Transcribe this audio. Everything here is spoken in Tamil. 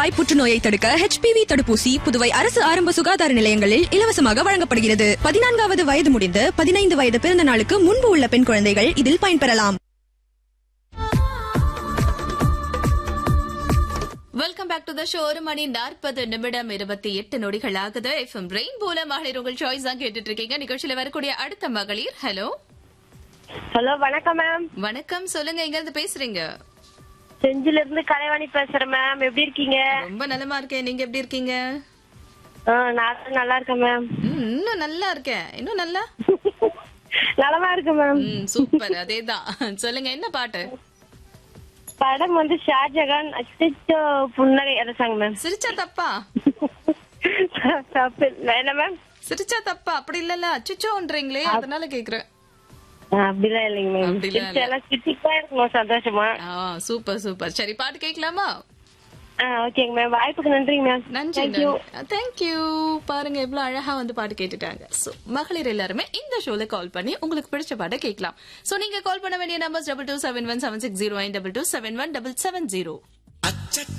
வாய் புற்றுநோயை தடுக்க ஹெச்பிவி தடுப்பூசி புதுவை அரசு ஆரம்ப சுகாதார நிலையங்களில் இலவசமாக வழங்கப்படுகிறது பதினான்காவது வயது முடிந்து பதினைந்து வயது பிறந்த நாளுக்கு முன்பு உள்ள பெண் குழந்தைகள் இதில் பயன்பெறலாம் welcome back to the show ஒரு மணி நாற்பது நிமிடம் இருபத்தி எட்டு நொடிகள் ஆகுது எஃப்எம் ரெயின் போல மகளிர் உங்கள் சாய்ஸ் தான் கேட்டுட்டு இருக்கீங்க நிகழ்ச்சியில வரக்கூடிய அடுத்த மகளிர் ஹலோ ஹலோ வணக்கம் மேம் வணக்கம் சொல்லுங்க எங்க இருந்து பேசுறீங்க செஞ்சில இருந்து கலைவாணி பேசுறேன் மேம் எப்படி இருக்கீங்க ரொம்ப நலமா இருக்கேன் நீங்க எப்படி இருக்கீங்க ஆ, நான் நல்லா இருக்கேன் மேம் ம், இன்னும் நல்லா இருக்கேன் இன்னும் நல்லா நலமா இருக்கேன் மேம் ம் சூப்பர் அதேதான் சொல்லுங்க என்ன பாட்டு படம் வந்து ஷாஜகான் அச்சோ புன்னகை அதை சாங் மேம் சிரிச்சா தப்பா தப்பு இல்ல. என்ன மேம் சிரிச்சா தப்பா அப்படி இல்லல்ல அச்சுச்சோன்றீங்களே அதனால கேக்குறேன் ஆ, அப்படிலாம் இல்லைங்க மேம் அப்படிலாம் இல்ல. எல்லாம் சிட்டிக்கா இருக்கணும் சந்தோஷமா ஆ சூப்பர் சூப்பர் சரி பாட்டு கேட்கலாமா ஆ ஓகேங்க மேம் வாய்ப்புக்கு நன்றிங்க மேம் நன்றி தேங்க்யூ தேங்க்யூ பாருங்க எவ்வளவு அழகா வந்து பாட்டு கேட்டுட்டாங்க சோ மகளிர் எல்லாருமே இந்த ஷோல கால் பண்ணி உங்களுக்கு பிடிச்ச பாட்டை கேட்கலாம் சோ நீங்க கால் பண்ண வேண்டிய numbers double two seven one seven six zero double two seven one double seven zero